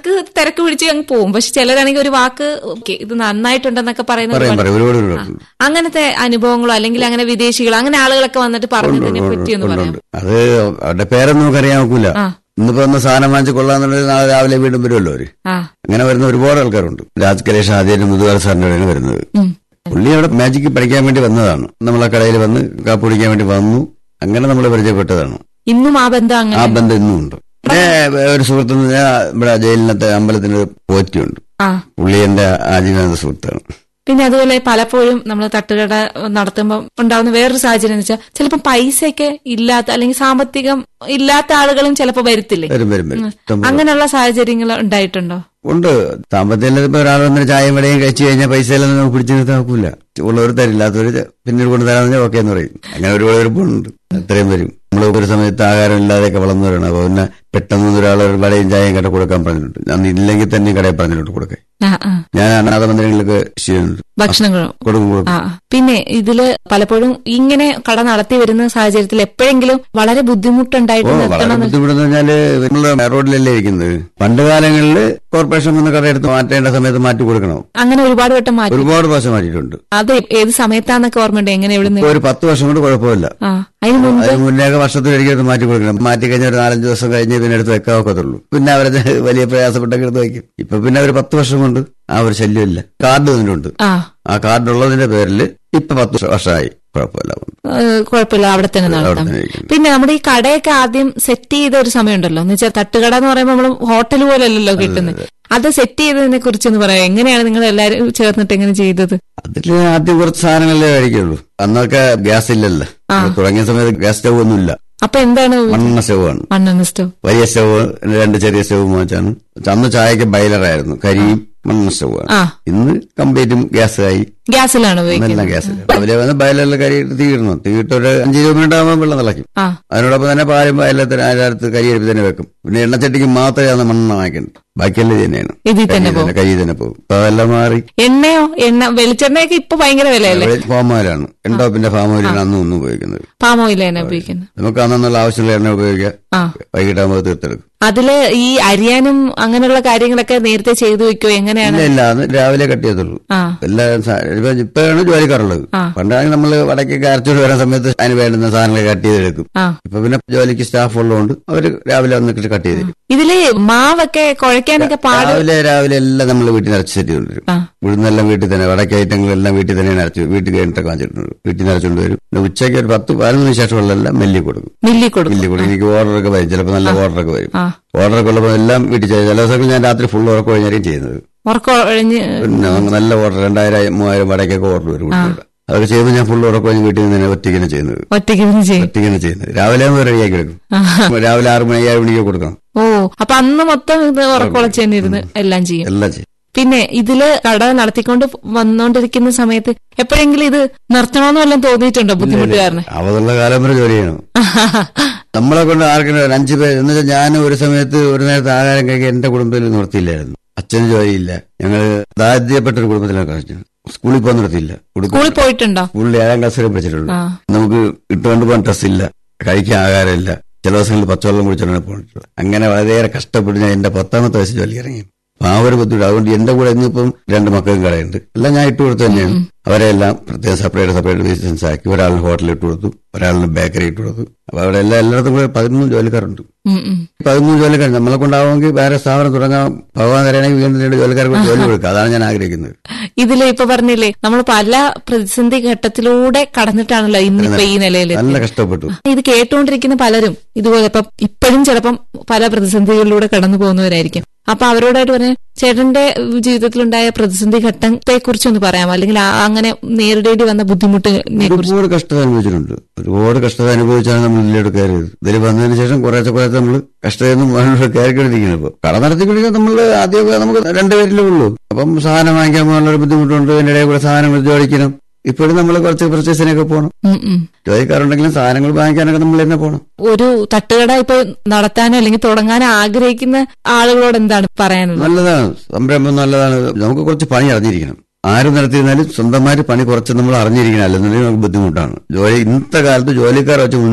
ചിലർക്ക് തിരക്ക് പിടിച്ച് അങ്ങ് പോകും പക്ഷെ ചിലരാണെങ്കിൽ ഒരു വാക്ക് ഓക്കെ ഇത് നന്നായിട്ടുണ്ടെന്നൊക്കെ പറയുന്നത് പറയാം കൊണ്ട് പറയാം ഒരുപാട് ഒരുപാട് അങ്ങനത്തെ അനുഭവങ്ങളോ അല്ലെങ്കിൽ അങ്ങനെ വിദേശികളോ അങ്ങനെ ആളുകളൊക്കെ വന്നിട്ട് പറഞ്ഞതിനെ പറ്റി ഒന്ന് പറയാം ഉണ്ട്. അത് അവരുടെ പേരൊന്നും നമുക്ക് അറിയാൻ നോക്കൂല ആ. ഇന്നിപ്പോ ഒന്ന് സാധനം വാങ്ങിച്ച് കൊള്ളാന്നുണ്ടെങ്കിൽ നാളെ രാവിലെ വീണ്ടും വരുമല്ലോ അവര് ആ അങ്ങനെ വരുന്ന ഒരുപാട് ആൾക്കാരുണ്ട് രാജ് കലേഷ് ആദ്യം മുതുകാൽ സാറിന്റെ കടയാണ് വരുന്നത് ഉം. പുള്ളി അവിടെ മാജിക്ക് പഠിക്കാൻ വേണ്ടി വന്നതാണ് നമ്മളെ കടയിൽ വന്ന് കാപ്പ് കുടിക്കാൻ വേണ്ടി വന്നു അങ്ങനെ നമ്മൾ പരിചയപ്പെട്ടതാണ് ഇന്നും ആ ബന്ധം ആ അങ്ങനെ ബന്ധം ഇന്നും ഉണ്ട് പിന്നെ ഒരു സുഹൃത്ത് എന്ന് പറഞ്ഞാൽ ഇവിടെ ജയിലിനകത്തെ അമ്പലത്തിന് പോറ്റിയുണ്ട് ആ പുള്ളി എന്റെ ആജീവനാന്ത സുഹൃത്താണ് പിന്നെ അതുപോലെ പലപ്പോഴും നമ്മൾ തട്ടുകട നടത്തുമ്പോൾ ഉണ്ടാവുന്ന വേറൊരു സാഹചര്യം എന്ന് വെച്ചാൽ ചിലപ്പോൾ പൈസയൊക്കെ ഇല്ലാത്ത അല്ലെങ്കിൽ സാമ്പത്തികം ഇല്ലാത്ത ആളുകളും ചിലപ്പോൾ വരത്തില്ലേ വരും വരും വരും ഇഷ്ടം പോലെ. അങ്ങനെയുള്ള സാഹചര്യങ്ങൾ ഉണ്ടായിട്ടുണ്ടോ ഉണ്ട് സാമ്പത്തികം ഇപ്പൊ ഒരാൾ വന്ന് ചായയും വടയും കഴിച്ചു കഴിഞ്ഞാൽ പൈസ എല്ലാം നമുക്ക് പിടിച്ചു നിർത്താൻ നോക്കൂല ഉള്ളവർ തരില്ലാത്തവർ പിന്നീട് കൊണ്ട് തരാന്ന് പറഞ്ഞാൽ ഓക്കെ എന്ന് പറയും അങ്ങനെ ഒരുപാട് ഒരുപാടുണ്ട് അത്രയും വരും നമ്മൾ ഒരു സമയത്ത് ആഹാരം ഇല്ലാതെയൊക്കെ വളർന്നവരാണ് അപ്പൊ പിന്നെ പെട്ടെന്ന് ഒരാൾ ഒരു വടയും ചായയും കട കൊടുക്കാൻ പറഞ്ഞിട്ടുണ്ട് അന്ന് ഇല്ലെങ്കിൽ തന്നെ കടയിൽ പറഞ്ഞിട്ടുണ്ട് കൊടുക്കാൻ ആ ആ ഞാൻ അനാഥ മന്ദിരങ്ങളിലൊക്കെ ചെയ്യുന്നുണ്ട് ഭക്ഷണങ്ങളും കൊടുക്കും കൊടുക്കും ആ ആ. പിന്നെ ഇതില് പലപ്പോഴും ഇങ്ങനെ കട നടത്തി വരുന്ന സാഹചര്യത്തിൽ എപ്പോഴെങ്കിലും വളരെ ഓ ബുദ്ധിമുട്ടുണ്ടായിട്ട് വളരെ നിർത്തണം ബുദ്ധിമുട്ടെന്ന് പറഞ്ഞാല് നമ്മള് റോഡിലല്ലേ ഇരിക്കുന്നത് പണ്ട് കാലങ്ങളിൽ കോർപ്പറേഷൻ വന്ന് കട എടുത്ത് മാറ്റേണ്ട സമയത്ത് മാറ്റി കൊടുക്കണം അങ്ങനെ ഒരുപാട് വട്ടം മാറ്റി ഒരുപാട് പ്രാവശ്യം മാറ്റിയിട്ടുണ്ട് അത് ഏത് സമയത്താന്നൊക്കെ ഓർമ്മയുണ്ട് എങ്ങനെ എവിടെ ഇപ്പൊ ഒരു പത്ത് വർഷം കൊണ്ട് കുഴപ്പമില്ല ആ അതിന് മുൻപ് അതിന് മുന്നേക്കെ വർഷത്തിലൊരിക്കൽ എടുത്ത് മാറ്റി കൊടുക്കണം മാറ്റി കഴിഞ്ഞാൽ ഒരു നാലഞ്ച് ദിവസം കഴിഞ്ഞ് പിന്നെ എടുത്ത് വെക്കാൻ ഒക്കത്തുള്ളൂ പിന്നെ അവരെ വലിയ പ്രയാസപ്പെട്ടൊക്കെ എടുത്ത് വയ്ക്കും ഇപ്പൊ പിന്നെ ഒരു പത്ത് വർഷം കൊണ്ട് ആ ഒരു ശല്യമില്ല കാർഡ് ഇതിനുണ്ട് ആ ആ കാർഡ് ഉള്ളതിന്റെ പേരിൽ ഇപ്പൊ പത്ത് വർഷമായി കുഴപ്പമില്ല ഏഹ് കുഴപ്പമില്ല അവിടെ തന്നെ അവിടെ നടത്താം തന്നെ ഇരിക്കുന്നു. പിന്നെ നമ്മുടെ ഈ കടയൊക്കെ ആദ്യം സെറ്റ് ചെയ്ത ഒരു സമയമുണ്ടല്ലോ എന്ന് വെച്ചാൽ തട്ടുകട എന്ന് പറയുമ്പോൾ നമ്മൾ ഹോട്ടൽ പോലല്ലല്ലോ കിട്ടുന്നത് അത് സെറ്റ് ചെയ്തതിനെ കുറിച്ചൊന്ന് പറയാം എങ്ങനെയാണ് നിങ്ങൾ എല്ലാവരും ചേർന്നിട്ട് എങ്ങനെ ചെയ്തത് അതിൽ ആദ്യം കുറച്ച് സാധനങ്ങളല്ലേ കഴിക്കുള്ളൂ അന്നൊക്കെ ഗ്യാസ് ഇല്ലല്ലോ തുടങ്ങിയ സമയത്ത് ഗ്യാസ് സ്റ്റവ് ഒന്നുമില്ല അപ്പൊ എന്താണ് മണ്ണെണ്ണ സ്റ്റവാണ് മണ്ണെണ്ണ സ്റ്റവ് വലിയ സ്റ്റവ് രണ്ട് ചെറിയ സ്റ്റവ് വാങ്ങിച്ചാണ് അന്ന് ചായക്ക് ബൈലറായിരുന്നു കരിയും മണ്ണെണ്ണ സ്റ്റവാണ് ആ ഇന്ന് കംപ്ലീറ്റും ഗ്യാസ് ആയി ഗ്യാസിലാണ് ഉപയോഗിക്കുന്നത് നല്ല ഗ്യാസ് രാവിലെ വന്ന് ബയലിൽ കരി ഇട്ട് തീയിടണം തീയിട്ട് ഒരു അഞ്ച് രൂപ മിനിറ്റ് ആകുമ്പോൾ വെള്ളം തിളയ്ക്കും ആ അതിനോടൊപ്പം തന്നെ പാലും ബയലത്തിന് അതിനകത്ത് കരി എടുപ്പ് തന്നെ വെക്കും പിന്നെ എണ്ണച്ചട്ടിക്ക് മാത്രമേ അന്ന് മണ്ണെണ്ണ വാങ്ങിക്കണ്ട ബാക്കിയെല്ലാം ഇത് തന്നെയാണ് ഇതിൽ തന്നെ പോകും കരി തന്നെ പോകും അപ്പൊ അതെല്ലാം മാറി എണ്ണയോ എണ്ണ വെളിച്ചെണ്ണയൊക്കെ ഇപ്പൊ ഭയങ്കര വിലയല്ലേ ഫാം ഓയിലാണ് എൻഡോപ്പിന്റെ ഫാം ഓയിലാണ് അന്നും ഒന്നും ഉപയോഗിക്കുന്നത് പാം ഓയിൽ തന്നെ ഉപയോഗിക്കുന്നത് നമുക്ക് അന്നുള്ള ആവശ്യമുള്ള എണ്ണ ഉപയോഗിക്കാം ആ വൈകിട്ടാകുമ്പോൾ തീർത്തെടുക്കും അതില് ഈ അരിയാനും അങ്ങനെയുള്ള കാര്യങ്ങളൊക്കെ നേരത്തെ ചെയ്തു വെക്കോ എങ്ങനെയാണ് ഇല്ല ഇല്ല അന്ന് രാവിലെ കട്ട് ചെയ്തുള്ളൂ ആ എല്ലാം സാ- ഇപ്പൊ ഇപ്പോഴാണ് ജോലിക്കാറുള്ളത് ആ. പണ്ടാണെങ്കിൽ നമ്മൾ വടക്കൊക്കെ അരച്ചോട് വരുന്ന സമയത്ത് അതിന് വേണ്ടുന്ന സാധനങ്ങൾ കട്ട് ചെയ്തെടുക്കും ആ ഇപ്പൊ പിന്നെ ജോലിക്ക് സ്റ്റാഫ് ഉള്ളതുകൊണ്ട് അവര് രാവിലെ വന്നിട്ട് കട്ട് ചെയ്ത് തരും ഇതില് മാവൊക്കെ കുഴയ്ക്കാനൊക്കെ പാട് രാവിലെ രാവിലെ എല്ലാം നമ്മൾ വീട്ടിൽ നിറച്ച് സെറ്റ് ചെയ്തുകൊണ്ടിരും ആ ഉഴുന്നെല്ലാം വീട്ടിൽ തന്നെ വടക്ക ഐറ്റങ്ങളെല്ലാം വീട്ടിൽ തന്നെയാണ് അരച്ചു വീട്ടിൽ കഴിഞ്ഞിട്ടൊക്കെ വാങ്ങിച്ചിട്ടുണ്ട് വീട്ടിൽ നിറച്ചുകൊണ്ട് വരും പിന്നെ ഉച്ചയ്ക്ക് ഒരു പത്ത് പതിനൊന്നിന് ശേഷമുള്ളതെല്ലാം മെല്ലി കൊടുക്കും മില്ലി കൊടുക്കും മെല്ലി കൊടുക്കും എനിക്ക് ഓർഡറൊക്കെ വരും ചിലപ്പോൾ നല്ല ഓർഡറൊക്കെ വരും ആ ഓർഡറൊക്കെ ഉള്ളപ്പോൾ എല്ലാം വീട്ടിൽ ചെയ്യും ചില ദിവസങ്ങളിൽ ഞാൻ രാത്രി ഫുൾ ഉറക്കം കഴിഞ്ഞായിരിക്കും ചെയ്യുന്നത് ഉറക്കം ഒഴിഞ്ഞ് പിന്നെ നമുക്ക് നല്ല ഓർഡർ രണ്ടായിരം മൂവായിരം വടക്കൊക്കെ ഓർഡർ വരും വീട്ടിലൂടെ. അതൊക്കെ ചെയ്യുമ്പോൾ ഞാൻ ഫുൾ ഉറക്കം കഴിഞ്ഞ് വീട്ടിൽ നിന്ന് തന്നെ ഒറ്റയ്ക്കാണ് ചെയ്യുന്നത് ഒറ്റയ്ക്ക് ഇരുന്ന് ചെയ്യും ഒറ്റയ്ക്കാണ് ചെയ്യുന്നത് രാവിലെ ആകുമ്പോൾ റെഡിയാക്കി എടുക്കും ആ. രാവിലെ ആറ് മണി ഏഴ് മണിക്ക് കൊടുക്കണം ഓ അപ്പൊ അന്ന് മൊത്തം ഇത് ഉറക്കുളച്ച് തന്നെ ഇരുന്ന് എല്ലാം ചെയ്യും എല്ലാം ചെയ്യും പിന്നെ ഇതില് കട നടത്തിക്കൊണ്ട് വന്നോണ്ടിരിക്കുന്ന സമയത്ത് എപ്പോഴെങ്കിലും ഇത് നിർത്തണമെന്ന് വല്ലതും തോന്നിയിട്ടുണ്ടോ ബുദ്ധിമുട്ടുകാരന് അവതുള്ള കാലം വരെ ജോലി ചെയ്യണം നമ്മളെ കൊണ്ട് ആർക്കും ഒരു അഞ്ചു പേര് എന്ന് വെച്ചാൽ ഞാൻ ഒരു സമയത്ത് ഒരു നേരത്തെ ആഹാരം കഴിക്കാൻ എന്റെ കുടുംബത്തിൽ നിർത്തിയില്ലായിരുന്നു അച്ഛന് ജോലിയില്ല ഞങ്ങൾ ദാരിദ്ര്യപ്പെട്ട ഒരു കുടുംബത്തിലാണ് കഴിച്ചത് സ്കൂളിൽ പോകാൻ നിർത്തിയില്ല സ്കൂളിൽ പോയിട്ടുണ്ടോ സ്കൂളിൽ ഏഴാം ക്ലാസ് വരെ പഠിച്ചിട്ടുള്ളൂ ആ നമുക്ക് ഇട്ടുകൊണ്ട് പോകാൻ ഡ്രസ് ഇല്ല കഴിക്കാൻ ആഹാരമില്ല ചില ദിവസങ്ങളിൽ പച്ചവെള്ളം കുടിച്ചിട്ടാണ് പോയിട്ടുള്ളത് അങ്ങനെ വളരെയേറെ കഷ്ടപ്പെട്ട് ഞാൻ എന്റെ പത്താമത്തെ വയസ്സ് ജോലി ഇറങ്ങി അപ്പൊ ആ ഒരു ബുദ്ധിമുട്ട് അതുകൊണ്ട് എന്റെ കൂടെ ഇന്നിപ്പം രണ്ട് മക്കളും കടയുണ്ട് എല്ലാം ഞാൻ ഇട്ട് കൊടുത്തു തന്നെയാണ് അവരെല്ലാം പ്രത്യേകം സെപ്പറേറ്റ് സെപ്പറേറ്റ് ബിസിനസ് ആക്കി ഒരാളിന് ഹോട്ടലിൽ ഇട്ട് കൊടുത്തു ഒരാളിന് ബേക്കറി ഇട്ട് കൊടുത്തു അപ്പൊ അവിടെ എല്ലാം എല്ലായിടത്തും കൂടെ പതിമൂന്ന് ജോലിക്കാരുണ്ട് ഉം, ഉം. പതിമൂന്ന് ജോലിക്കാർ നമ്മളെ കൊണ്ടാവുമെങ്കിൽ വേറെ സ്ഥാപനം തുടങ്ങാം ഭഗവാൻ തരണമെങ്കിൽ വീണ്ടും രണ്ട് ജോലിക്കാർക്ക് ജോലി കൊടുക്കുക അതാണ് ഞാൻ ആഗ്രഹിക്കുന്നത് ഇതില് ഇപ്പൊ പറഞ്ഞില്ലേ നമ്മൾ പല പ്രതിസന്ധി ഘട്ടത്തിലൂടെ കടന്നിട്ടാണല്ലോ ഇന്നിപ്പോ ഈ നിലയിൽ നല്ല കഷ്ടപ്പെട്ടു ഇത് കേട്ടുകൊണ്ടിരിക്കുന്ന പലരും ഇതുപോലെ ഇപ്പം ഇപ്പോഴും ചിലപ്പം പല പ്രതിസന്ധികളിലൂടെ കടന്നു പോകുന്നവരായിരിക്കും അപ്പൊ അവരോടായിട്ട് പറഞ്ഞ ചേട്ടന്റെ ജീവിതത്തിലുണ്ടായ പ്രതിസന്ധി ഘട്ടത്തെ കുറിച്ചൊന്ന് പറയാമോ അല്ലെങ്കിൽ ആ- അങ്ങനെ നേരിടേണ്ടി വന്ന ബുദ്ധിമുട്ടിനെ കുറിച്ച് ഒരുപാട് കഷ്ടത അനുഭവിച്ചിട്ടുണ്ട് ഒരുപാട് കഷ്ടത അനുഭവിച്ചാണ് നമ്മൾ ഇതിലോട്ട് കയറിയത് ഇതിൽ വന്നതിന് ശേഷം കുറേശ്ശെ കുറേശ്ശെ നമ്മൾ കഷ്ടതയൊന്നും കയറിക്കൊണ്ടിരിക്കുന്നത് ഇപ്പൊ കട നടത്തിക്കൊണ്ടിരിക്കാൻ നമ്മൾ ആദ്യമൊക്കെ നമുക്ക് രണ്ടുപേരിലേ ഉള്ളൂ അപ്പം സാധനം വാങ്ങിക്കാൻ പോകാനുള്ള ഒരു ബുദ്ധിമുട്ടുണ്ട് അതിന്റെ ഇടയിൽ കൂടെ സാധനങ്ങൾ ജോലിക്കണം ഇപ്പോഴും നമ്മൾ കുറച്ച് പർച്ചേസിനൊക്കെ പോകണം ഉം, ഉം. ജോലിക്കാരുണ്ടെങ്കിലും സാധനങ്ങൾ വാങ്ങിക്കാനൊക്കെ നമ്മൾ തന്നെ പോകണം ഒരു തട്ടുകട ഇപ്പൊ നടത്താനോ അല്ലെങ്കിൽ തുടങ്ങാനോ ആഗ്രഹിക്കുന്ന ആളുകളോട് എന്താണ് പറയാനുള്ളത് നല്ലതാണ് സംരംഭം നല്ലതാണ് നമുക്ക് കുറച്ച് പണി അറിഞ്ഞിരിക്കണം ആരും നടത്തിയിരുന്നാലും സ്വന്തമായിട്ട് പണി കുറച്ച് നമ്മൾ അറിഞ്ഞിരിക്കണം അല്ലെന്നുണ്ടെങ്കിൽ നമുക്ക് ബുദ്ധിമുട്ടാണ് ജോലി ഇന്നത്തെ കാലത്ത് ജോലിക്കാർ വെച്ച്